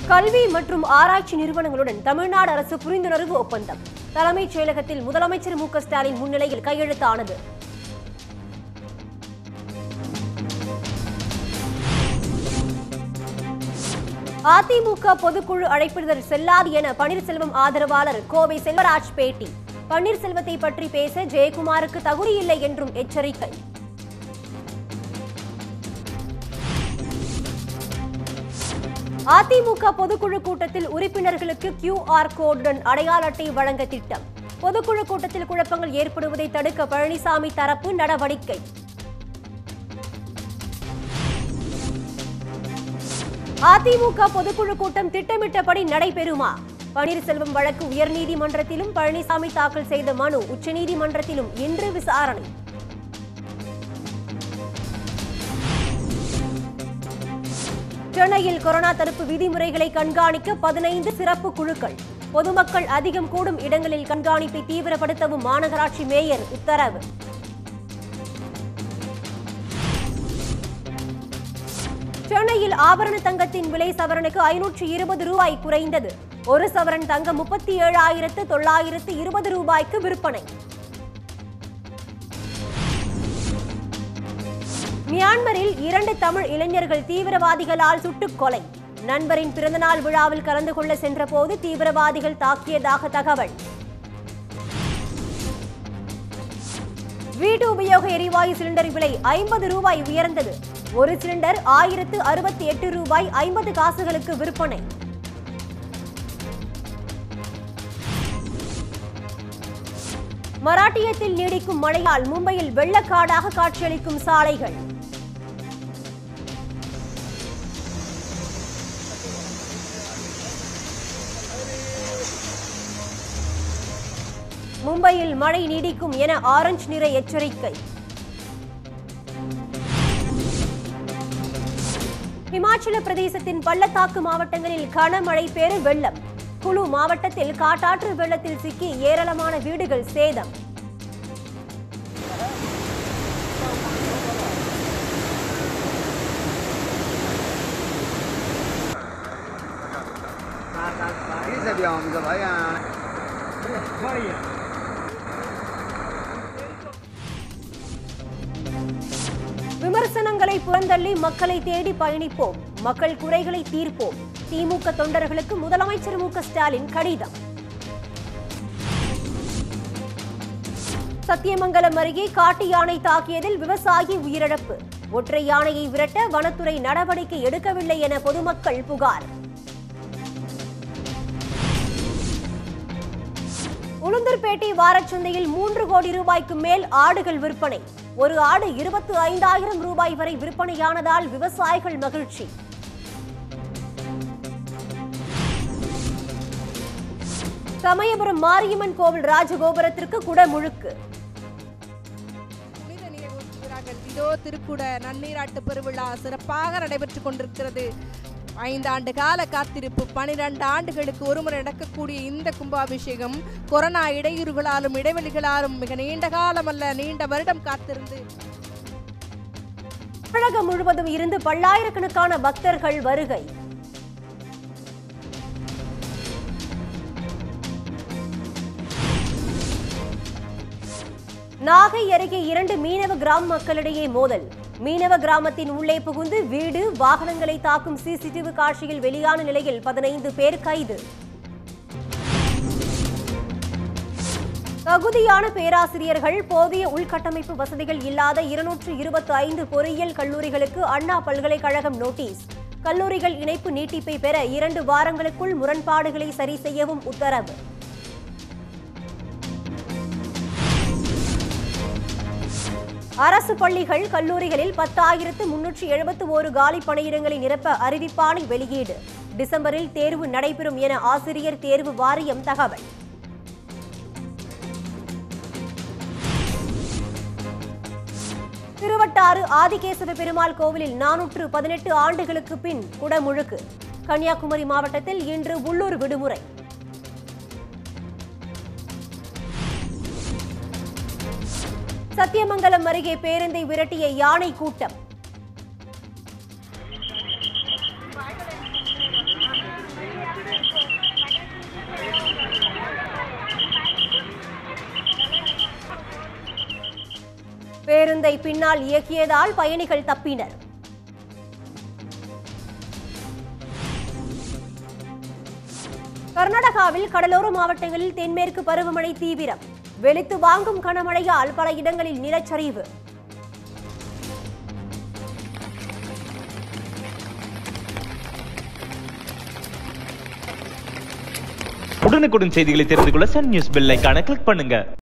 கல்வி மற்றும் ஆராய்ச்சி நிறுவனங்களுடன் தமிழ்நாடு அரசு புரிந்துணர்வு ஒப்பந்தம் தலைமைச் செயலகத்தில் முதலமைச்சர் மு க ஸ்டாலின் முன்னிலையில் கையெழுத்தானது அதிமுக பொதுக்குழு அழைப்பிதழ் செல்லாது என பன்னீர்செல்வம் ஆதரவாளர் கோவை செல்வராஜ் பேட்டி பன்னீர்செல்வத்தை பற்றி பேச ஜெயக்குமாருக்கு தகுதியில்லை என்றும் எச்சரிக்கை அதிமுக பொதுக்குழு கூட்டத்தில் உறுப்பினர்களுக்கு கியூஆர் கோடுடன் அடையாள அட்டை வழங்க திட்டம் பொதுக்குழு கூட்டத்தில் குழப்பங்கள் ஏற்படுவதை தடுக்க பழனிசாமி தரப்பு நடவடிக்கை அதிமுக பொதுக்குழு கூட்டம் திட்டமிட்டபடி நடைபெறுமா பன்னீர்செல்வம் வழக்கு உயர்நீதிமன்றத்திலும் பழனிசாமி தாக்கல் செய்த மனு உச்சநீதிமன்றத்திலும் இன்று விசாரணை சென்னையில் கொரோனா தடுப்பு விதிமுறைகளை கண்காணிக்க பதினைந்து சிறப்பு குழுக்கள் பொதுமக்கள் அதிகம் கூடும் இடங்களில் கண்காணிப்பை தீவிரப்படுத்தவும் மாநகராட்சி மேயர் உத்தரவு சென்னையில் ஆபரண தங்கத்தின் விலை சவரனுக்கு ஐநூற்று இருபது ரூபாய் குறைந்தது ஒரு சவரன் தங்கம் முப்பத்தி ஏழாயிரத்து தொள்ளாயிரத்து இருபது ரூபாய்க்கு விற்பனை மியான்மரில் இரண்டு தமிழ் இளைஞர்கள் தீவிரவாதிகளால் சுட்டுக் கொலை நண்பரின் பிறந்தநாள் விழாவில் கலந்து கொள்ள சென்றபோது தீவிரவாதிகள் தாக்கியதாக தகவல் வீட்டு உபயோக எரிவாயு சிலிண்டர் விலை ஐம்பது ரூபாய் உயர்ந்தது ஒரு சிலிண்டர் ஆயிரத்து அறுபத்தி எட்டு ரூபாய் ஐம்பது காசுகளுக்கு விற்பனை மராட்டியத்தில் நீடிக்கும் மழையால் மும்பையில் வெள்ளக்காடாக காட்சியளிக்கும் சாலைகள் மும்பையில் மழை நீடிக்கும் என ஆரஞ்சு நிற எச்சரிக்கை இமாச்சல பிரதேசத்தின் பள்ளத்தாக்கு மாவட்டங்களில் கனமழை பெரு வெள்ளம் குழு மாவட்டத்தில் காட்டாற்று வெள்ளத்தில் சிக்கி ஏராளமான வீடுகள் சேதம் Cái xe bèo mình phải à, விமர்சனங்களை புறந்தள்ளி மக்களை தேடி பயணிப்போம் மக்கள் குறைகளை தீர்ப்போம் திமுக தொண்டர்களுக்கு முதலமைச்சர் மு க ஸ்டாலின் கடிதம் சத்தியமங்கலம் அருகே காட்டு யானை தாக்கியதில் விவசாயி உயிரிழப்பு ஒற்றை யானையை விரட்ட வனத்துறை நடவடிக்கை எடுக்கவில்லை என பொதுமக்கள் புகார் உளுந்தூர்பேட்டை வாரச்சந்தையில் மூன்று கோடி ரூபாய்க்கு மேல் ஆடுகள் விற்பனை ஒரு ஆடு இருபத்து ஐந்தாயிரம் ரூபாய் வரை விற்பனையானதால் விவசாயிகள் மகிழ்ச்சி சமயபுரம் மாரியம்மன் கோவில் ராஜகோபுரத்திற்கு குடமுழுக்கு புனித நீராடல் இதோ திருக்குட நன்னீராட்டு பெருவிழா சிறப்பாக நடைபெற்றுக் கொண்டிருக்கிறது ஐந்தாண்டு கால காத்திருப்பு பனிரெண்டு ஆண்டுகளுக்கு ஒருமுறை நடக்கக்கூடிய இந்த கும்பாபிஷேகம் கொரோனா இடையூறுகளாலும் இடைவெளிகளாலும் மிக நீண்ட காலமல்ல நீண்ட வருடம் காத்திருந்து தமிழகம் முழுவதும் இருந்து பல்லாயிரக்கணக்கான பக்தர்கள் வருகை நாகை அருகே இரண்டு மீனவ கிராம மக்களிடையே மோதல் மீனவ கிராமத்தின் உள்ளே புகுந்து வீடு வாகனங்களை தாக்கும் சிசிடிவி காட்சியில் வெளியான நிலையில் பதினைந்து பேர் கைது தகுதியான பேராசிரியர்கள் போதிய உள்கட்டமைப்பு வசதிகள் இல்லாத இருநூற்று இருபத்தி ஐந்து பொறியியல் கல்லூரிகளுக்கு அண்ணா பல்கலைக்கழகம் நோட்டீஸ் கல்லூரிகள் இணைப்பு நீட்டிப்பை பெற இரண்டு வாரங்களுக்குள் முரண்பாடுகளை சரி செய்யவும் உத்தரவு அரசு பள்ளிகள் கல்லூரிகளில் பத்தாயிரத்து முன்னூற்றி எழுபத்து ஒரு காலி பணியிடங்களை நிரப்ப அறிவிப்பாணை வெளியீடு டிசம்பரில் தேர்வு நடைபெறும் என ஆசிரியர் தேர்வு வாரியம் தகவல் திருவட்டாறு ஆதிகேசவ பெருமாள் கோவிலில் நானூற்று பதினெட்டு ஆண்டுகளுக்கு பின் குடமுழுக்கு கன்னியாகுமரி மாவட்டத்தில் இன்று உள்ளூர் விடுமுறை சத்தியமங்கலம் அருகே பேருந்தை விரட்டிய யானை கூட்டம் பேருந்தை பின்னால் இயக்கியதால் பயணிகள் தப்பினர் கர்நாடகாவில் கடலோர மாவட்டங்களில் தென்மேற்கு பருவமழை தீவிரம் வெளுத்து வாங்கும் கனமழையால் பல இடங்களில் நிலச்சரிவு உடனுக்குடன் செய்திகளை தெரிந்து கொள்ள சன் நியூஸ் பெல் ஐகானை கிளிக் பண்ணுங்க